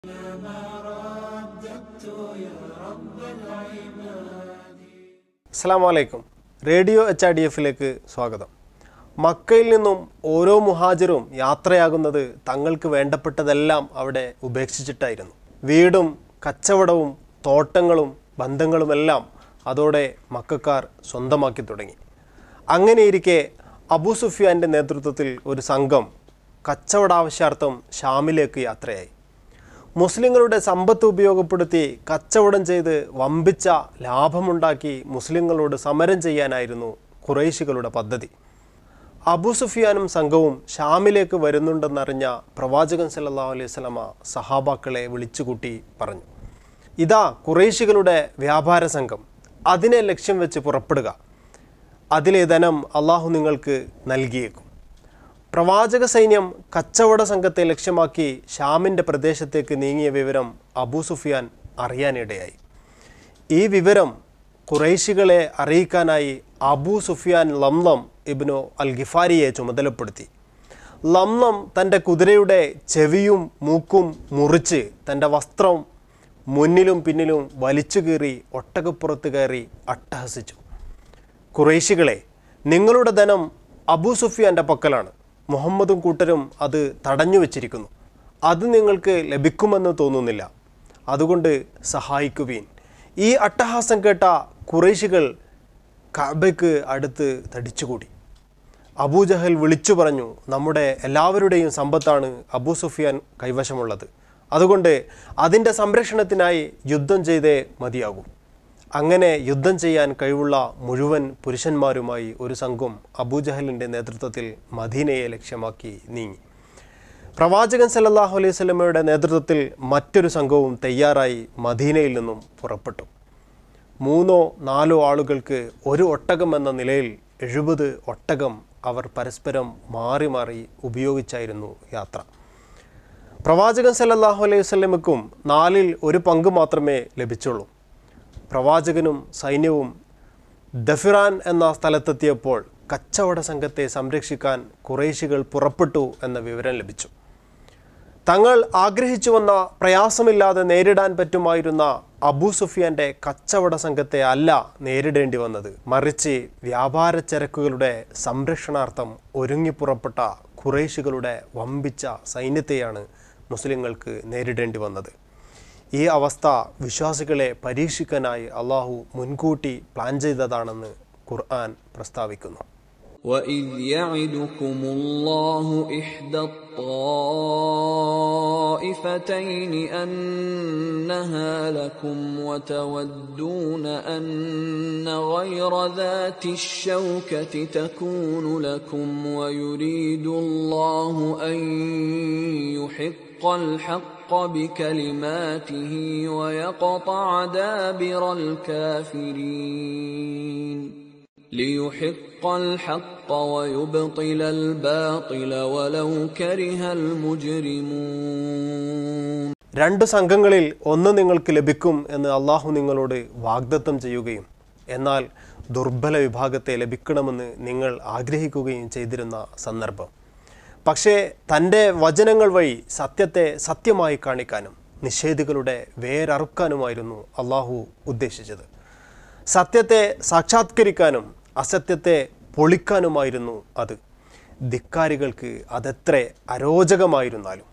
അസ്സാം വലൈക്കും radio H R D എഫിലേക്ക് സ്വാഗതം മക്കയിൽ നിന്നും ഓരോ മുഹാജിറും യാത്രയാകുന്നത് തങ്ങൾക്ക് വേണ്ടപ്പെട്ടതെല്ലാം അവിടെ ഉപേക്ഷിച്ചിട്ടായിരുന്നു വീടും കച്ചവടവും തോട്ടങ്ങളും ബന്ധങ്ങളുമെല്ലാം അതോടെ മക്കാർ സ്വന്തമാക്കി തുടങ്ങി അങ്ങനെയിരിക്കെ അബൂ സുഫിയാൻ്റെ നേതൃത്വത്തിൽ ഒരു സംഘം കച്ചവടാവശ്യാർത്ഥം ഷാമിലേക്ക് യാത്രയായി മുസ്ലിങ്ങളുടെ സമ്പത്ത് ഉപയോഗപ്പെടുത്തി കച്ചവടം ചെയ്ത് വമ്പിച്ച ലാഭമുണ്ടാക്കി മുസ്ലിങ്ങളോട് സമരം ചെയ്യാനായിരുന്നു ഖുറൈശികളുടെ പദ്ധതി അബൂ സുഫിയാനും സംഘവും ഷാമിലേക്ക് വരുന്നുണ്ടെന്നറിഞ്ഞ പ്രവാചകൻ സല്ലല്ലാഹു അലൈഹി സ്വലമ സഹാബാക്കളെ വിളിച്ചുകൂട്ടി പറഞ്ഞു ഇതാ ഖുറൈശികളുടെ വ്യാപാര സംഘം അതിനെ ലക്ഷ്യം വെച്ച് പുറപ്പെടുക അതിലെ ധനം അള്ളാഹു നിങ്ങൾക്ക് നൽകിയേക്കും പ്രവാചക സൈന്യം കച്ചവട സംഘത്തെ ലക്ഷ്യമാക്കി ഷാമിൻ്റെ പ്രദേശത്തേക്ക് നീങ്ങിയ വിവരം അബൂ സുഫിയാൻ അറിയാനിടയായി ഈ വിവരം ഖുറൈശികളെ അറിയിക്കാനായി അബൂ സുഫിയാൻ ലംലം ഇബ്നു അൽ ഗിഫാരിയെ ചുമതലപ്പെടുത്തി ലംലം തൻ്റെ കുതിരയുടെ ചെവിയും മൂക്കും മുറിച്ച് തൻ്റെ വസ്ത്രം മുന്നിലും പിന്നിലും വലിച്ചു കീറി ഒട്ടകപ്പുറത്ത് കയറി അട്ടഹസിച്ചു കുറേശികളെ നിങ്ങളുടെ ധനം അബൂ സുഫിയാൻ്റെ പക്കലാണ് മുഹമ്മദും കൂട്ടരും അത് തടഞ്ഞു വച്ചിരിക്കുന്നു അത് നിങ്ങൾക്ക് ലഭിക്കുമെന്ന് തോന്നുന്നില്ല അതുകൊണ്ട് സഹായിക്കുവീൻ ഈ അട്ടഹാസം കേട്ട കുറേശികൾ കഅബയ്ക്ക് അടുത്ത് തടിച്ചുകൂടി അബൂജഹൽ വിളിച്ചു പറഞ്ഞു നമ്മുടെ എല്ലാവരുടെയും സമ്പത്താണ് അബൂ സുഫിയാൻ കൈവശമുള്ളത് അതുകൊണ്ട് അതിൻ്റെ സംരക്ഷണത്തിനായി യുദ്ധം ചെയ്തേ മതിയാകൂ അങ്ങനെ യുദ്ധം ചെയ്യാൻ കഴിവുള്ള മുഴുവൻ പുരുഷന്മാരുമായി ഒരു സംഘം അബൂജഹലിൻ്റെ നേതൃത്വത്തിൽ മദീനയെ ലക്ഷ്യമാക്കി നീങ്ങി പ്രവാചകൻ സല്ലല്ലാഹു അലൈഹി സ്വലമയുടെ നേതൃത്വത്തിൽ മറ്റൊരു സംഘവും തയ്യാറായി മദീനയിൽ നിന്നും പുറപ്പെട്ടു മൂന്നോ നാലോ ആളുകൾക്ക് ഒരു ഒട്ടകം എന്ന നിലയിൽ എഴുപത് ഒട്ടകം അവർ പരസ്പരം മാറി മാറി ഉപയോഗിച്ചായിരുന്നു യാത്ര പ്രവാചകൻ സല്ലല്ലാഹു അലൈഹി വസല്ലമയ്ക്കും നാലിൽ ഒരു പങ്ക് മാത്രമേ ലഭിച്ചുള്ളൂ പ്രവാചകനും സൈന്യവും ദഫിറാൻ എന്ന സ്ഥലത്തെത്തിയപ്പോൾ കച്ചവട സംഘത്തെ സംരക്ഷിക്കാൻ കുറേശികൾ പുറപ്പെട്ടു എന്ന വിവരം ലഭിച്ചു തങ്ങൾ ആഗ്രഹിച്ചു വന്ന പ്രയാസമില്ലാതെ നേരിടാൻ പറ്റുമായിരുന്ന അബൂ സുഫിയാന്റെ കച്ചവട സംഘത്തെ അല്ല നേരിടേണ്ടി വന്നത് മറിച്ച് വ്യാപാര ചരക്കുകളുടെ സംരക്ഷണാർത്ഥം ഒരുങ്ങി പുറപ്പെട്ട ഖുറേശികളുടെ വമ്പിച്ച സൈന്യത്തെയാണ് മുസ്ലിങ്ങൾക്ക് നേരിടേണ്ടി വന്നത് ഈ അവസ്ഥ വിശ്വാസികളെ പരീക്ഷിക്കാനായി അള്ളാഹു മുൻകൂട്ടി പ്ലാൻ ചെയ്തതാണെന്ന് ഖുർആൻ പ്രസ്താവിക്കുന്നു وإذ يعدكم الله إحدى الطائفتين أنها لكم وتودون أن غير ذات الشوكة تكون لكم ويريد الله أن يحق الحق بكلماته ويقطع دابر الكافرين ليحق الحق ويبطل الباطل ولو كره المجرمون രണ്ട് സംഘങ്ങളിൽ ഒന്ന് നിങ്ങൾക്ക് ലഭിക്കും എന്ന് അള്ളാഹു നിങ്ങളോട് വാഗ്ദത്തം ചെയ്യുകയും എന്നാൽ ദുർബല വിഭാഗത്തെ ലഭിക്കണമെന്ന് നിങ്ങൾ ആഗ്രഹിക്കുകയും ചെയ്തിരുന്ന സന്ദർഭം പക്ഷേ തൻ്റെ വചനങ്ങൾ വഴി സത്യത്തെ സത്യമായി കാണിക്കാനും നിഷേധികളുടെ വേരറുക്കാനുമായിരുന്നു അള്ളാഹു ഉദ്ദേശിച്ചത് സത്യത്തെ സാക്ഷാത്കരിക്കാനും അസത്യത്തെ പൊളിക്കാനുമായിരുന്നു അത് ധിക്കാരികൾക്ക് അതെത്ര അരോചകമായിരുന്നാലും